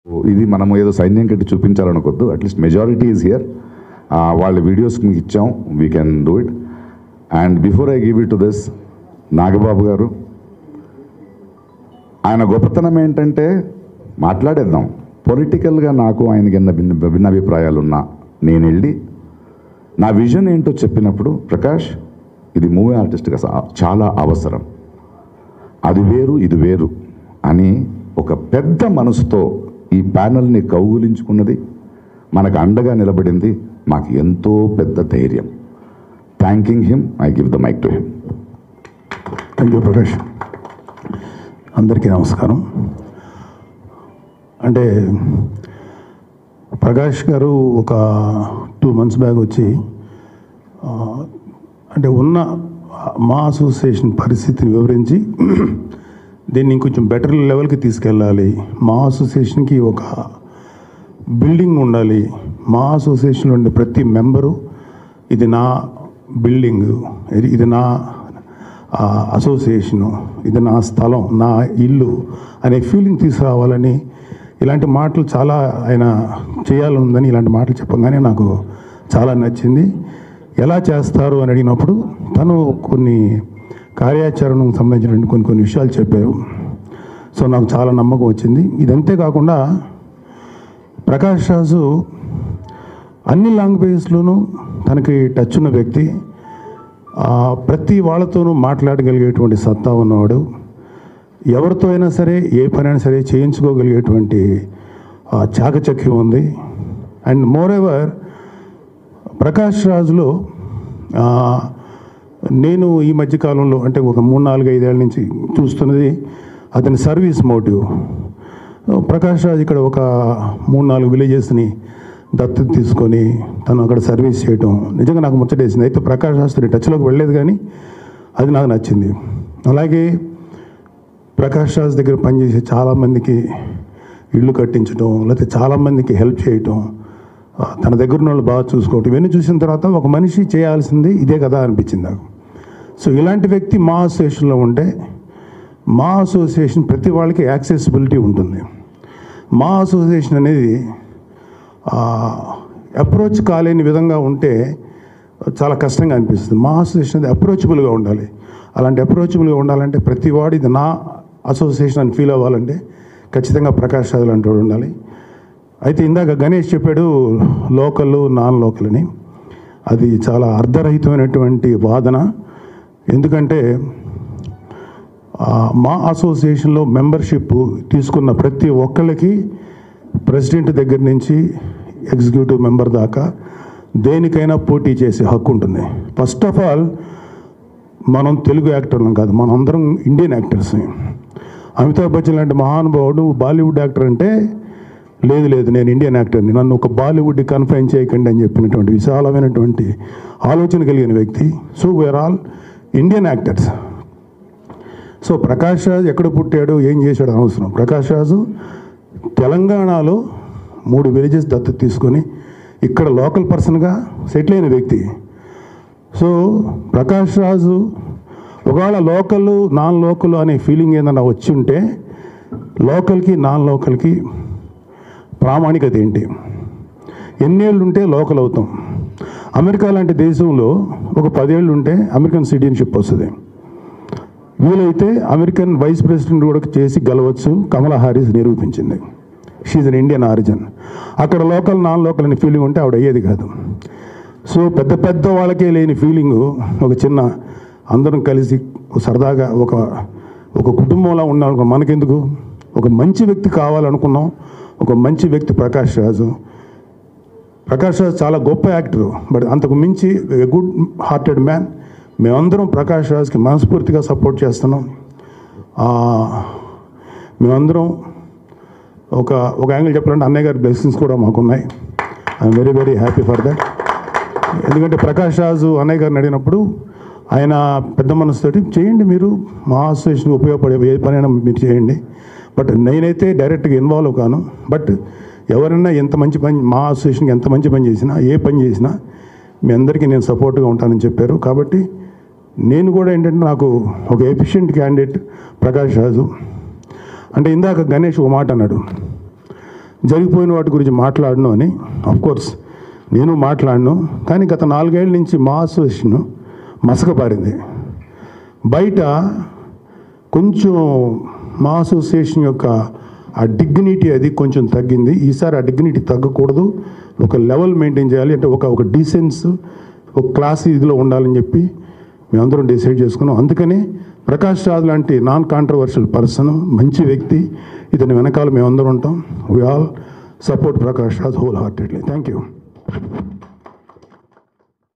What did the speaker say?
ఇది మనం ఏదో సైన్యం కట్టి చూపించాలనుకోద్దు అట్లీస్ట్ మెజారిటీ ఈజ్ హియర్ వాళ్ళ వీడియోస్ మీకు ఇచ్చాం we can do it and before I give it to this Nagababu garu ఆయన గొప్పతనం ఏంటంటే మాట్లాడేద్దాం పొలిటికల్గా నాకు ఆయనకి ఎన్న భిన్న భిన్నాభిప్రాయాలు ఉన్నా నేను వెళ్ళి నా విజన్ ఏంటో చెప్పినప్పుడు ప్రకాష్ ఇది మూవీ ఆర్టిస్ట్గా సా- చాలా అవసరం అది వేరు ఇది వేరు అని ఒక పెద్ద మనసుతో ఈ ప్యానల్ని కౌగులించుకున్నది మనకు అండగా నిలబడింది మాకు ఎంతో పెద్ద ధైర్యం thanking him I give the mic to him thank you Prakash అందరికీ నమస్కారం అంటే ప్రకాష్ గారు ఒక టూ మంత్స్ బ్యాక్ వచ్చి ఆ, అంటే ఉన్న మా అసోసియేషన్ పరిస్థితిని వివరించి దీన్ని ఇంకొంచెం బెటర్ లెవెల్కి తీసుకెళ్ళాలి మా అసోసియేషన్కి ఒక బిల్డింగ్ ఉండాలి మా అసోసియేషన్లో ఉండే ప్రతి మెంబరు ఇది నా బిల్డింగ్ ఇది- ఇది నా ఆ, అసోసియేషను ఇది నా స్థలం నా ఇల్లు అనే ఫీలింగ్ తీసుకురావాలని ఇలాంటి మాటలు చాలా ఆయన చేయాలనుందని ఇలాంటి మాటలు చెప్పగానే నాకు చాలా నచ్చింది ఎలా చేస్తారు అని అడిగినప్పుడు తను కొన్ని కార్యాచరణకు సంబంధించిన కొన్ని కొన్ని విషయాలు చెప్పారు సో నాకు చాలా నమ్మకం వచ్చింది ఇదంతే కాకుండా ప్రకాష్ రాజు అన్ని లాంగ్వేజెస్లోనూ తనకి టచ్ ఉన్న వ్యక్తి ఆ, ప్రతి వాళ్ళతోనూ మాట్లాడగలిగేటువంటి సత్తా ఉన్నవాడు ఎవరితో అయినా సరే ఏ పనైనా సరే చేయించుకోగలిగేటువంటి ఆ, చాకచక్యం ఉంది అండ్ మోర్ ఎవర్ ప్రకాష్ రాజులో ఆ, నేను ఈ మధ్యకాలంలో అంటే ఒక మూడు నాలుగు ఐదేళ్ళ నుంచి చూస్తున్నది అతని సర్వీస్ మోటివ్ ప్రకాష్ రాజ్ ఇక్కడ ఒక మూడు నాలుగు విలేజెస్ని దత్తత తీసుకొని తను అక్కడ సర్వీస్ చేయటం నిజంగా నాకు ముచ్చటేసింది అయితే ప్రకాష్ రాజ్ టచ్లోకి వెళ్ళలేదు కానీ అది నాకు నచ్చింది అలాగే ప్రకాష్ రాజ్ దగ్గర పనిచేసే చాలామందికి ఇల్లు కట్టించడం లేకపోతే చాలామందికి హెల్ప్ చేయటం ఆ, తన దగ్గర ఉన్న వాళ్ళు బాగా చూసుకోవటం ఇవన్నీ చూసిన తర్వాత ఒక మనిషి చేయాల్సింది ఇదే కదా అనిపించింది నాకు సో ఇలాంటి వ్యక్తి మా అసోసియేషన్లో ఉంటే మా అసోసియేషన్ ప్రతి వాళ్ళకి యాక్సెసిబిలిటీ ఉంటుంది మా అసోసియేషన్ అనేది అప్రోచ్ కాలేని విధంగా ఉంటే చాలా కష్టంగా అనిపిస్తుంది మా అసోసియేషన్ అనేది అప్రోచబుల్గా ఉండాలి అలాంటి అప్రోచబుల్గా ఉండాలంటే ప్రతి వాడు ఇది నా అసోసియేషన్ అని ఫీల్ అవ్వాలంటే ఖచ్చితంగా ప్రకాష్ రాజు లాంటి వాడు ఉండాలి అయితే ఇందాక గణేష్ చెప్పాడు లోకల్ నాన్ లోకల్ అని అది చాలా అర్ధరహితమైనటువంటి వాదన ఎందుకంటే ఆ, మా అసోసియేషన్లో మెంబర్షిప్ తీసుకున్న ప్రతి ఒక్కళ్ళకి ప్రెసిడెంట్ దగ్గర నుంచి ఎగ్జిక్యూటివ్ మెంబర్ దాకా దేనికైనా పోటీ చేసే హక్కు ఉంటుంది ఫస్ట్ ఆఫ్ ఆల్ మనం తెలుగు యాక్టర్లం కాదు మనం అందరం ఇండియన్ యాక్టర్స్ అమితాబ్ బచ్చన్ లాంటి మహానుభావుడు బాలీవుడ్ యాక్టర్ అంటే లేదు లేదు నేను ఇండియన్ యాక్టర్ని నన్ను ఒక బాలీవుడ్ కన్ఫైన్ చేయకండి అని చెప్పినటువంటి విశాలమైనటువంటి ఆలోచన కలిగిన వ్యక్తి so we are all Indian actors so Prakash Raj ఎక్కడ పుట్టాడు ఏం చేశాడు అనవసరం ప్రకాష్ రాజు తెలంగాణలో మూడు విలేజెస్ దత్తత తీసుకొని ఇక్కడ లోకల్ పర్సన్గా సెటిల్ అయిన వ్యక్తి సో ప్రకాష్ రాజు ఒకవేళ లోకల్ నాన్ లోకల్ అనే ఫీలింగ్ ఏదైనా వచ్చి ఉంటే లోకల్కి నాన్ లోకల్కి ప్రామాణికత ఏంటి ఎన్నేళ్ళు ఉంటే లోకల్ అవుతాం అమెరికా లాంటి దేశంలో ఒక పదేళ్ళు ఉంటే అమెరికన్ సిటిజన్షిప్ వస్తుంది వీలైతే అమెరికన్ వైస్ ప్రెసిడెంట్ కూడా చేసి గెలవచ్చు కమలా హారిస్ నిరూపించింది షీజ్ అన్ ఇండియన్ ఆరిజిన్ అక్కడ లోకల్ నాన్ లోకల్ అనే ఫీలింగ్ ఉంటే ఆవిడ అయ్యేది కాదు సో పెద్ద పెద్ద వాళ్ళకే లేని ఫీలింగు ఒక చిన్న అందరం కలిసి సరదాగా ఒక ఒక కుటుంబంలో ఉన్నాం మనకెందుకు ఒక మంచి వ్యక్తి కావాలనుకున్నాం ఒక మంచి వ్యక్తి ప్రకాష్ రాజు ప్రకాష్ రాజ్ చాలా గొప్ప యాక్టర్ బట్ అంతకు మించి గుడ్ హార్టెడ్ మ్యాన్ మేమందరం ప్రకాష్ రాజ్కి మనస్ఫూర్తిగా సపోర్ట్ చేస్తున్నాం ఆ, మేమందరం ఒక ఒక యాంగిల్ చెప్పాలంటే అన్నయ్య గారి బ్లెస్సింగ్స్ కూడా మాకున్నాయి I'm very very happy for that ఎందుకంటే ప్రకాష్ రాజు అన్నయ్య గారిని అడిగినప్పుడు ఆయన పెద్ద మనసుతోటి చేయండి మీరు మా అసోసియేషన్కి ఉపయోగపడే ఏ పనైనా మీరు చేయండి బట్ నేనైతే డైరెక్ట్గా ఇన్వాల్వ్ కాను బట్ ఎవరైనా ఎంత మంచి పని మా అసోసియేషన్కి ఎంత మంచి పని చేసినా ఏ పని చేసినా మీ అందరికీ నేను సపోర్ట్గా ఉంటానని చెప్పారు కాబట్టి నేను కూడా ఏంటంటే నాకు ఒక ఎఫిషియెంట్ క్యాండిడేట్ ప్రకాష్ రాజు అంటే ఇందాక గణేష్ ఒక మాట అన్నాడు జరిగిపోయిన వాటి గురించి మాట్లాడను అని కోర్స్ నేను మాట్లాడను కానీ గత నాలుగేళ్ల నుంచి మా అసోసియేషన్ మసకబారింది బయట కొంచెం మా అసోసియేషన్ యొక్క ఆ డిగ్నిటీ అది కొంచెం తగ్గింది ఈసారి ఆ డిగ్నిటీ తగ్గకూడదు ఒక లెవెల్ మెయింటైన్ చేయాలి అంటే ఒక ఒక డీసెన్స్ ఒక క్లాస్ ఇదిలో ఉండాలని చెప్పి మేమందరం డిసైడ్ చేసుకున్నాం అందుకనే ప్రకాష్ రాజ్ లాంటి నాన్ కాంట్రవర్షియల్ పర్సన్ మంచి వ్యక్తి ఇతని వెనకాల మేమందరం ఉంటాం we all support Prakash Raj wholeheartedly thank you